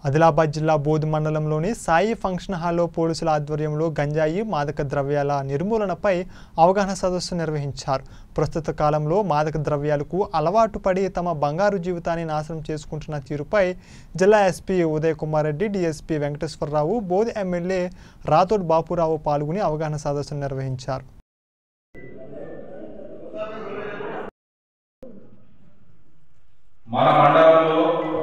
ఆదిలాబాద్ జిల్లా బోధ్ మండలంలోని సాయి ఫంక్షన్ హాల్లో పోలీసుల ఆధ్వర్యంలో గంజాయి మాదక ద్రవ్యాల నిర్మూలనపై అవగాహన సదస్సు నిర్వహించారు ప్రస్తుత కాలంలో మాదక ద్రవ్యాలకు అలవాటు పడి తమ బంగారు జీవితాన్ని నాశనం చేసుకుంటున్న తీరుపై జిల్లా SP Uday Kumar Reddy DSP Venkateswararao Boath MLA Rathod Bapurao పాల్గొని అవగాహన సదస్సు నిర్వహించారు మన మండలంలో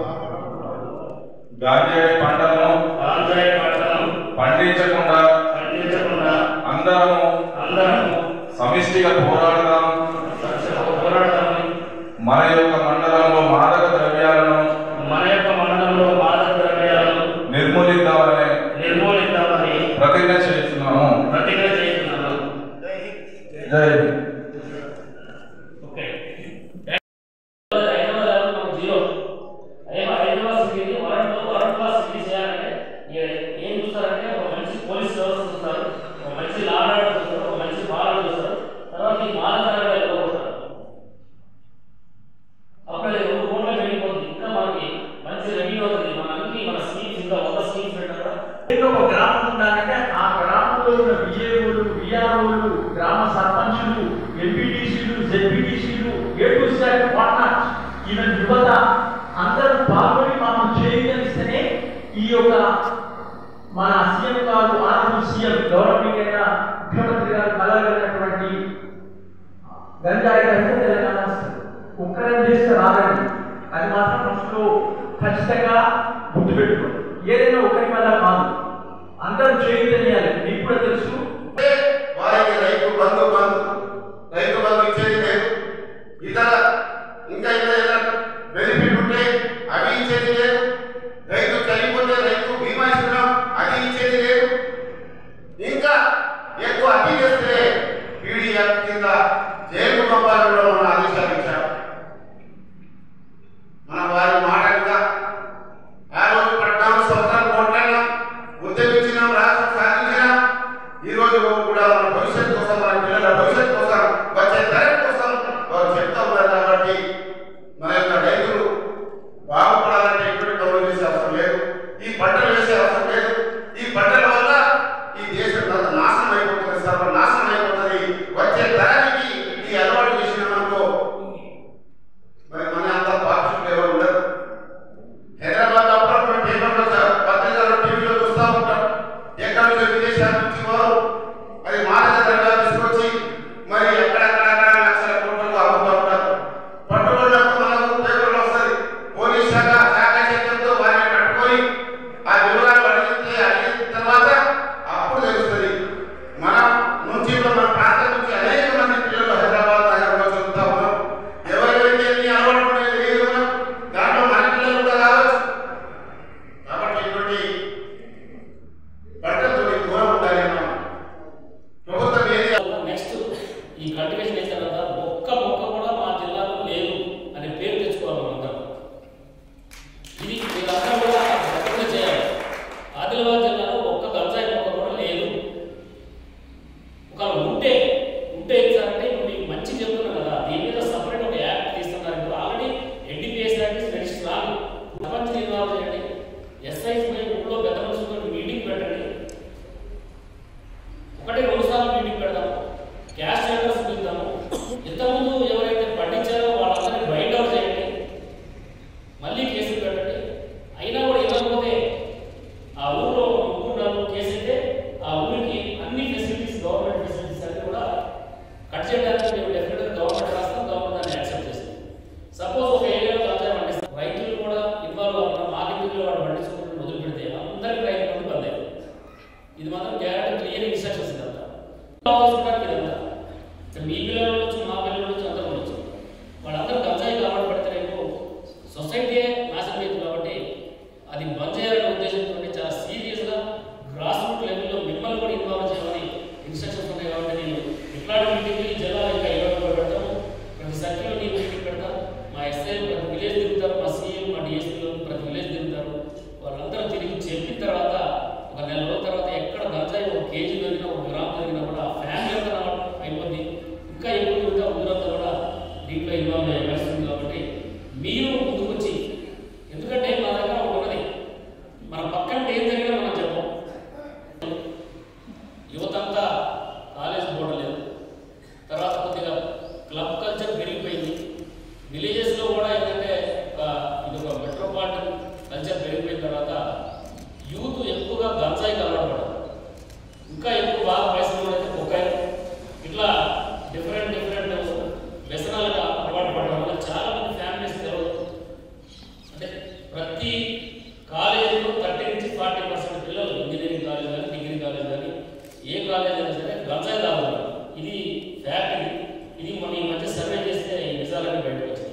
గాంజాయి పంటలను గాంజాయి పంటలను పండించకుండా పండించకుండా అందరము అందరము సమిష్టిగా పోరాడదాం పోరాడతామని మన యొక్క మండలంలో మాదక ద్రవ్యాలను మన యొక్క మండలంలో మాదక ద్రవ్యాలను నిర్మూలిద్దామనే నిర్మూలిద్దామని ప్రతిజ్ఞ చేస్తున్నాము ప్రతిజ్ఞ చేస్తున్నాను జై హింద్. ఓకే హైదరాబాద్ లెవెల్ మనకు జీరో అదే మన హైదరాబాద్ సిటీని వరల్డ్ వరల్డ్ క్లాస్ సిటీ చేయాలంటే ఏ- ఏం చూస్తారంటే ఒక మంచి పోలీస్ వ్యవస్థ చూస్తారు ఒక మంచి లా అండ్ ఆర్డర్ చూస్తారు ఒక మంచి పాలన చూస్తారు తర్వాత ఈ మాదక ద్రవ్యాలు ఎదుర్కొంటారు అప్పుడు అది రెండు కోట్ల వెళ్ళిపోతుంది ఇంకా మనకి మంచి రెవెన్యూ అవుతుంది మన అన్ని మన స్కీమ్స్ ఇంకా వంద స్కీమ్స్ పెట్టినా కూడా ఏదో ఒక గ్రామం ఉండాలంటే ఆ గ్రామంలో ఉన్న విజయవులు విఆర్ఓలు గ్రామ సర్పంచులు ఎంపీటీసీలు జెడ్పీటీసీలు A to Z whatnot even యువత అందరూ పాల్గొని మనం చేయగలిస్తేనే ఈ యొక్క మన సీఎం గారు ఆర్మీ సీఎం గవర్నమెంట్ అయిన ముఖ్యమంత్రి గారు కలగలిగినటువంటి గంజాయి కంటే తెలంగాణ వస్తుంది ఒక్కరం చేస్తే రాదండి అది మాత్రం మనసులో ఖచ్చితంగా గుర్తుపెట్టుకోండి ఏదైనా ఒకరి వల్ల కాదు అందరూ చేయగలియాలి మీకు కూడా తెలుసు వారికి రైతు బంధు బంధు రైతు బంధు ఇచ్చేది లేదు ఇతర ఇంకా ఇతర ఏదైనా బెనిఫిట్ ఉంటే అవి ఇచ్చేది లేదు రైతు చనిపోతే రైతు బీమా ఇస్తున్నాం అది ఇచ్చేది లేదు ఇంకా ఎక్కువ అతి చేస్తే పీడిఎఫ్ కింద జైలు పంపాలని కూడా మన ఆదేశాలు ఇచ్చారు మన వారి మాట మీద ఆ రోజు పద్నాలుగు సంవత్సరాలు పోట్లాడినాం ఉద్యమించినాం రాష్ట్రం సాధించినాం ఈ రోజు కూడా మన భవిష్యత్ కోసం మన పిల్లల భవిష్యత్ కోసం వచ్చే తరం కోసం వారు చెప్తా ఉన్నారు కాబట్టి మన యొక్క రైతులు బాగుపడాలంటే ఎటువంటి గౌరవం చేసే అవసరం లేదు ఈ పంటలు వేసే అవసరం లేదు ఈ పంటల వల్ల ఈ దేశం అంత నాశనం అయిపోతుంది సర్వనాశనం అయిపోతుంది వచ్చే తరానికి ఈ అలవాటు చేసినామనుకో మరి మన అంత పాక్షులు ఎవరు ఉండరు హైదరాబాద్ అప్పుడప్పుడు పేపర్లో చ- పత్రికల్లో టీవీలో చూస్తూ ఉంటాం ఎక్కడి నుంచో విదేశాల నుంచి వారు మరి మాదక ద్రవ్యాలు తీసుకొచ్చి మరి ఎక్కడెక్కడెక్కడ లక్షల కోట్లకు అమ్ముతూ ఉంటారు పట్టుకున్నప్పుడు మనకు పేపర్లో వస్తుంది పోలీస్ శాఖ శాఖ చర్యలతో వారిని పట్టుకొని ఆ వివరాలు అడిగితే అడిగిన తర్వాత అప్పుడు తెలుస్తుంది మనం నుంచి ఇప్పుడు మన ప్రాంతం నుంచి అనేక మంది పిల్లలు హైదరాబాద్ నగరంలో చదువుతా ఉన్నాం ఎవరైతే ఎన్ని అలవాటు ఉన్నాయో తెలియదు మనం దాంట్లో మన పిల్లలు కూడా కావచ్చు కాబట్టి ఇటువంటి పంటలతో దూరం ఉండాలి మనం ప్రభుత్వం ఏది నెక్స్ట్ ఈ కల్టివేషన్ వేసిన తర్వాత ఒక్క మొక్క కూడా మా జిల్లాలో లేదు అనే పేరు తెచ్చుకోవాలి మనందరం ఇది మీరందరూ కూడా ప్రతిజ్ఞ చేయాలి ఆదిలాబాద్ జిల్లాలో ఒక్క గంజాయి మొక్క కూడా లేదు ఒకవేళ ఉంటే ఉంటే ఏం సార్ అంటే ఇప్పుడు మీకు మంచి చెప్తున్నాను కదా దీని మీద సపరేట్ ఒక యాక్ట్ తీస్తున్నారు ఇప్పుడు already NDPS act is very strong ప్రపంచం ఇన్వాల్వ్ చేయండి ఎస్ఐస్ మీద ఊళ్ళో పెద్ద మనుషులతో మీటింగ్ పెట్టండి ఒకటి రెండు సార్లు మీటింగ్ పెడదాం క్యాష్ టెండర్స్ పిలుద్దాము ఇంతకుముందు ఎవరైతే పండించారో వాళ్ళందరినీ బైండ్ అవుట్ చేయండి మళ్ళీ కేసులు పెట్టండి అయినా కూడా ఇవ్వకపోతే ఆ ఊళ్ళో ముగ్గురు నలుగురు కేసు అయితే ఆ ఊరికి అన్ని ఫెసిలిటీస్ గవర్నమెంట్ ఫెసిలిటీస్ అన్ని కూడా కట్ చేయడానికి మేము డెఫినెట్గా గవర్నమెంట్ రాస్తాం గవర్నమెంట్ దాన్ని యాక్సెప్ట్ చేస్తుంది సపోజ్ ఒక ఏరియాలో గంజాయి పండిస్తాం రైతులు కూడా ఇన్వాల్వ్ అవ్వడం మార్కెటింగ్లో వాడు పండించుకుంటూ మొదలు పెడితే అందరికి రైతు మంది బంద్ అయిపోతుంది ఇది మాత్రం గ్యారెంటీ క్లియర్ ఇన్స్ట్రక్షన్స్ ఇదంతా ఆలోచించడానికి ఇదంతా ఇక్కడ మీ పిల్లలు ఉండొచ్చు మా పిల్లలు ఉండొచ్చు అందరూ ఉండొచ్చు వాళ్ళందరూ గంజాయి కాబట్టి పడితే రేపు సొసైటీ నాశనం అవుతుంది కాబట్టి అది బంద్ చేయాలనే ఉద్దేశంతో చాలా సీరియస్గా గ్రాస్ రూట్ లెవెల్లో మిమ్మల్ని కూడా ఇన్వాల్వ్ చేయాలని ఇన్స్ట్రక్షన్స్ ఉన్నాయి కాబట్టి నేను ఇట్లాంటి మీటింగ్ ఈ జిల్లాలో ఇంకా ఇరవై ఒకటి పెడతాము ప్రతి సర్కిల్లో నేను మీటింగ్ పెడతాను మా ఎస్ఐ ప్రతి విలేజ్ తిరుగుతారు మా సీఎం మా డిఎస్పీలు ప్రతి విలేజ్ తిరుగుతారు వాళ్ళందరూ తిరిగి చెప్పిన తర్వాత ఒక నెల రోజుల తర్వాత ఎక్కడ గంజాయి ఒక కేజీ పెరిగినా ఒక గ్రామ్ పెరిగినా కూడా ఫ్యామిలీ అంతా రావడం అయిపోద్ది ఇంకా ఎక్కువ ఇంకా ఊరంతా కూడా దీంట్లో ఇన్వాల్వ్ అయ్యే పరిస్థితి ఉంది కాబట్టి మీరు ముందుకొచ్చి ఎందుకంటే మా దగ్గర ఒకటి ఉన్నది ఏ కాలేజ్ అయినా సరే గంజాయి తాగుతున్నారు ఇది ఫ్యాక్ట్ ఇది ఇది మన ఈ మధ్య సర్వే చేస్తే ఈ నిజాలన్నీ బయటకు వచ్చినాయి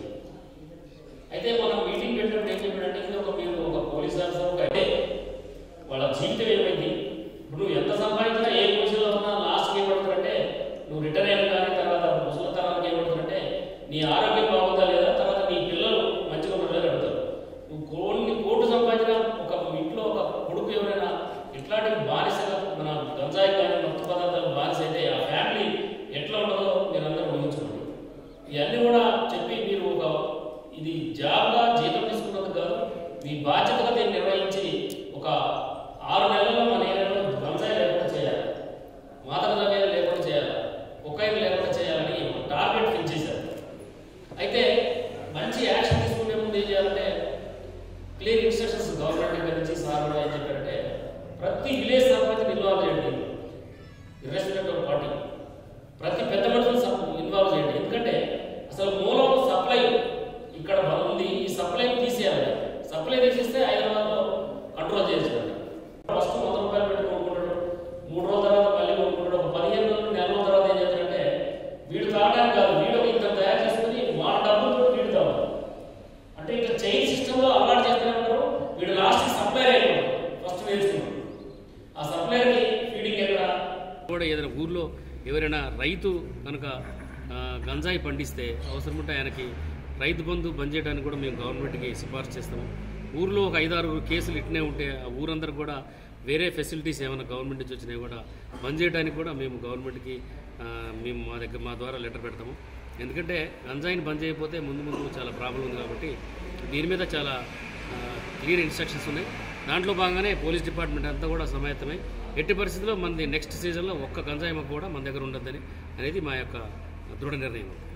అయితే మనం మీటింగ్ పెట్టినప్పుడు ఏం చెప్పాడంటే ఇది ఒక మీరు ఒక పోలీస్ ఆఫీసర్ ఒక అంటే వాళ్ళ జీవితం ఏమైంది ఇప్పుడు నువ్వు ఎంత సంపాదించినా ఏ పొజిషన్లో ఉన్నా లాస్ట్కి ఏం పడుతుందంటే నువ్వు రిటర్న్ అయిన కానీ తర్వాత ముసలితనానికి ఏం పడుతుందంటే నీ ఆరోగ్యం బాగుందా లేదా తర్వాత నీ పిల్లలు మంచిగా ఉన్నారా లేదా అడుగుతారు నువ్వు కొన్ని కోట్లు సంపాదించిన ఒక ఇంట్లో ఒక కొడుకు ఎవరైనా ఇట్లాంటి బానిసగా మన గంజాయి కానీ మత్తు పదార్థాలు బానిస అయితే ఆ ఫ్యామిలీ ఎట్లా ఉంటుందో మీరు అందరూ ఊహించుకోండి ఇవన్నీ కూడా చెప్పి మీరు ఒక ఇది జాబ్గా జీతం తీసుకున్నందుకు కాదు మీ బాధ్యతగా దీన్ని నిర్వహించి ఒక ఆరు నెలల్లో మన ఏరియాలో గంజాయి లేకుండా చేయాలి మాదక ద్రవ్యాలు లేకుండా చేయాలి ఒక్కైపు లేకుండా చేయాలని ఒక టార్గెట్ ఫిక్స్ చేశారు అయితే మంచి యాక్షన్ తీసుకునే ముందు ఏం చేయాలంటే క్లియర్ ఇన్స్ట్రక్షన్స్ గవర్నమెంట్ దగ్గర నుంచి సార్ కూడా ఏం చెప్పారంటే ప్రతి విలేజ్ సర్పంచ్ ఇన్వాల్వ్ చేయండి ఇర్రెస్పెక్ట్ ఆఫ్ పార్టీ ప్రతి పెద్ద మనుషులు ఇన్వాల్వ్ చేయండి ఎందుకంటే అసలు మూలం సప్లై ఇక్కడ ఉంది ఈ సప్లై తీసేయాలి సప్లై తీసేస్తే హైదరాబాద్లో కంట్రోల్ చేసేయాలి ఫస్ట్ వంద రూపాయలు పెట్టి కొనుక్కుంటాడు మూడు రోజుల తర్వాత మళ్ళీ కొనుక్కుంటాడు ఒక పదిహేను రోజులు నెల రోజుల తర్వాత ఏం చేస్తాడంటే వీడు తాగడానికి కాదు వీడు ఇంత తయారు చేసుకుని వాళ్ళ డబ్బులతో వీడు తాగాలి అంటే ఇట్లా చైన్ సిస్టంలో అలవాటు చేస్తూనే ఉంటారు వీడు లాస్ట్ సప్లైర్ అయిపోయాడు ఫస్ట్ నేర్చుకున్నాడు ఆ సప్లైర్కి ఫీడింగ్ ఎక్కడ కూడా ఏదైనా ఊర్లో ఎవరైనా రైతు కనుక ఆ, గంజాయి పండిస్తే అవసరం ఉంటే ఆయనకి రైతు బంధు బంద్ చేయడానికి కూడా మేము గవర్నమెంట్కి సిఫార్సు చేస్తాము ఊర్లో ఒక ఐదారు కేసులు ఇట్నే ఉంటే ఆ ఊరందరూ కూడా వేరే ఫెసిలిటీస్ ఏమైనా గవర్నమెంట్ నుంచి వచ్చినాయి కూడా బంద్ చేయడానికి కూడా మేము గవర్నమెంట్కి ఆ, మేము మా దగ్గర మా ద్వారా లెటర్ పెడతాము ఎందుకంటే గంజాయిని బంద్ చేయకపోతే ముందు ముందు చాలా ప్రాబ్లం ఉంది కాబట్టి దీని మీద చాలా క్లియర్ ఇన్స్ట్రక్షన్స్ ఉన్నాయి దాంట్లో భాగంగానే పోలీస్ డిపార్ట్మెంట్ అంతా కూడా సమాయత్తమై ఎట్టి పరిస్థితుల్లో మనది నెక్స్ట్ సీజన్లో ఒక్క గంజాయి మొక్క కూడా మన దగ్గర ఉండొద్దని అనేది మా యొక్క దృఢ నిర్ణయం